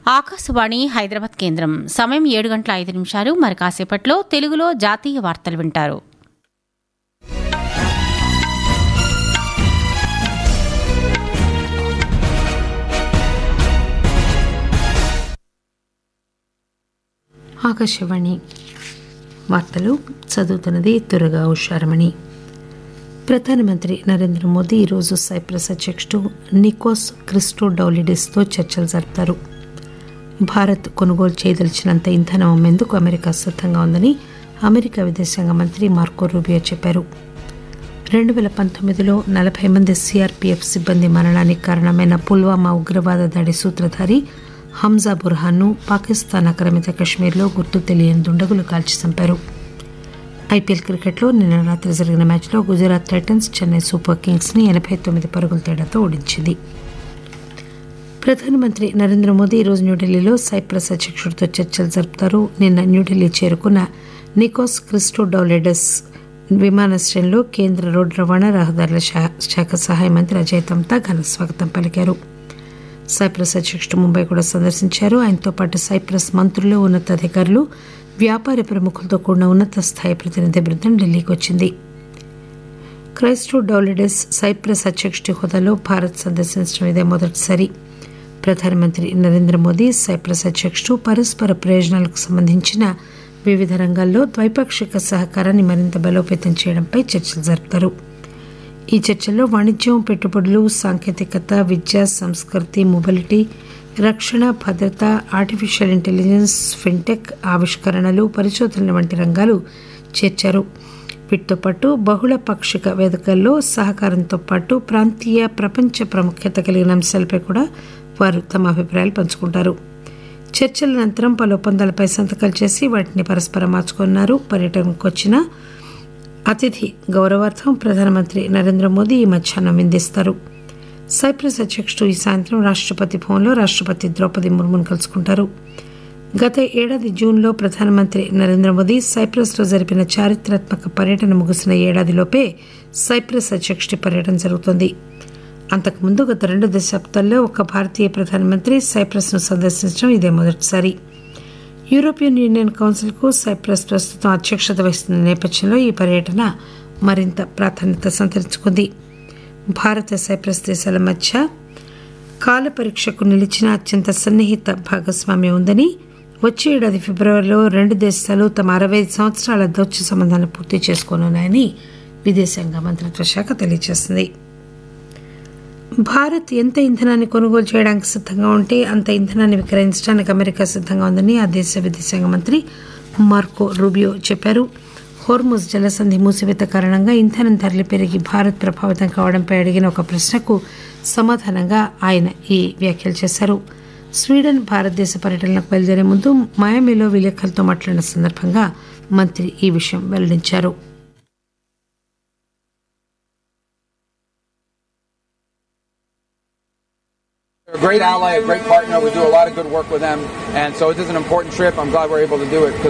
ఆకాశవాణి హైదరాబాద్ కేంద్రం సమయం ఏడు గంటల ఐదు నిమిషాలు మరి కాసేపట్లో తెలుగులో జాతీయ వార్తలు వింటారు ఆకాశవాణి వార్తలు చదువుతున్నది తురగా ఉషారమణి ప్రధానమంత్రి నరేంద్ర మోదీ ఈరోజు సైప్రస్ అధ్యక్షుడు నికోస్ క్రిస్టోడౌలిడిస్తో చర్చలు జరుపుతారు భారత్ కొనుగోలు చేయదలిచినంత ఇంధనం అమ్మేందుకు అమెరికా సిద్ధంగా ఉందని అమెరికా విదేశాంగ మంత్రి మార్కో రూబియో చెప్పారు రెండు వేల పంతొమ్మిదిలో నలభై మంది సిఆర్పీఎఫ్ సిబ్బంది మరణానికి కారణమైన పుల్వామా ఉగ్రవాద దాడి సూత్రధారి హంజా బుర్హాన్ను పాకిస్తాన్ ఆక్రమిత కశ్మీర్లో గుర్తు తెలియని దుండగులు కాల్చి చంపారు ఐపీఎల్ క్రికెట్లో నిన్న రాత్రి జరిగిన మ్యాచ్లో గుజరాత్ టైటన్స్ చెన్నై సూపర్ కింగ్స్ని ఎనభై తొమ్మిది పరుగుల తేడాతో ఓడించింది ప్రధానమంత్రి నరేంద్ర మోదీ ఈరోజు న్యూఢిల్లీలో సైప్రస్ అధ్యక్షుడితో చర్చలు జరుపుతారు నిన్న న్యూఢిల్లీ చేరుకున్న నికోస్ క్రిస్టోడౌలెడస్ విమానాశ్రయంలో కేంద్ర రోడ్డు రవాణా రహదారుల శా- శాఖ సహాయ మంత్రి అజయ్ తమ్తా ఘన స్వాగతం పలికారు సైప్రస్ అధ్యక్షుడు ముంబై కూడా సందర్శించారు ఆయనతో పాటు సైప్రస్ మంత్రులు ఉన్నతాధికారులు వ్యాపార ప్రముఖులతో కూడిన ఉన్నత స్థాయి ప్రతినిధి బృందం ఢిల్లీకి వచ్చింది క్రైస్టో డౌలిడెస్ సైప్రస్ అధ్యక్షుడి హోదాలో భారత్ సందర్శించడం ఇదే మొదటిసారి ప్రధానమంత్రి నరేంద్ర మోదీ సైప్రస్ అధ్యక్షుడు పరస్పర ప్రయోజనాలకు సంబంధించిన వివిధ రంగాల్లో ద్వైపాక్షిక సహకారాన్ని మరింత బలోపేతం చేయడంపై చర్చలు జరుపుతారు ఈ చర్చల్లో వాణిజ్యం పెట్టుబడులు సాంకేతికత విద్య సంస్కృతి మొబిలిటీ రక్షణ భద్రత ఆర్టిఫిషియల్ ఇంటెలిజెన్స్ ఫిన్టెక్ ఆవిష్కరణలు పరిశోధనల వంటి రంగాలు చేర్చారు వీటితో పాటు బహుళ పాక్షిక వేదికల్లో సహకారంతో పాటు ప్రాంతీయ ప్రపంచ ప్రాముఖ్యత కలిగిన అంశాలపై కూడా వారు తమ అభిప్రాయాలు పంచుకుంటారు చర్చల అనంతరం పలు ఒప్పందాలపై సంతకాలు చేసి వాటిని పరస్పరం మార్చుకున్నారు పర్యటనకు వచ్చిన అతిథి గౌరవార్థం ప్రధానమంత్రి నరేంద్ర మోదీ ఈ మధ్యాహ్నం విందిస్తారు సైప్రస్ అధ్యక్షుడు ఈ సాయంత్రం రాష్ట్రపతి భవన్లో రాష్ట్రపతి ద్రౌపది ముర్మును కలుసుకుంటారు గత ఏడాది జూన్లో ప్రధానమంత్రి నరేంద్ర మోదీ సైప్రస్లో జరిపిన చారిత్రాత్మక పర్యటన ముగిసిన ఏడాదిలోపే సైప్రస్ అధ్యక్షుడి పర్యటన జరుగుతోంది అంతకుముందు గత రెండు దశాబ్దాల్లో ఒక భారతీయ ప్రధానమంత్రి సైప్రస్ను సందర్శించడం ఇదే మొదటిసారి యూరోపియన్ యూనియన్ కౌన్సిల్కు సైప్రస్ ప్రస్తుతం అధ్యక్షత వహిస్తున్న నేపథ్యంలో ఈ పర్యటన మరింత ప్రాధాన్యత సంతరించుకుంది భారత సైప్రస్ దేశాల మధ్య కాల పరీక్షకు నిలిచిన అత్యంత సన్నిహిత భాగస్వామ్యం ఉందని వచ్చే ఏడాది ఫిబ్రవరిలో రెండు దేశాలు తమ అరవై ఐదు సంవత్సరాల దౌత్య సంబంధాలను పూర్తి చేసుకోనున్నాయని విదేశాంగ మంత్రిత్వ శాఖ తెలియజేసింది భారత్ ఎంత ఇంధనాన్ని కొనుగోలు చేయడానికి సిద్ధంగా ఉంటే అంత ఇంధనాన్ని విక్రయించడానికి అమెరికా సిద్ధంగా ఉందని ఆ దేశ విదేశాంగ మంత్రి మార్కో రూబియో చెప్పారు హోర్ముజ్ జలసంధి మూసివేత కారణంగా ఇంధనం ధరలు పెరిగి భారత్ ప్రభావితం కావడంపై అడిగిన ఒక ప్రశ్నకు సమాధానంగా ఆయన ఈ వ్యాఖ్యలు చేశారు స్వీడన్ భారతదేశ పర్యటనకు బయలుదేరే ముందు మయామిలో విలేకరులతో మాట్లాడిన సందర్భంగా మంత్రి ఈ విషయం వెల్లడించారు They're a great ally, a great partner. We do a lot of good work with them, and so it is an important trip. I'm glad we're able to do it because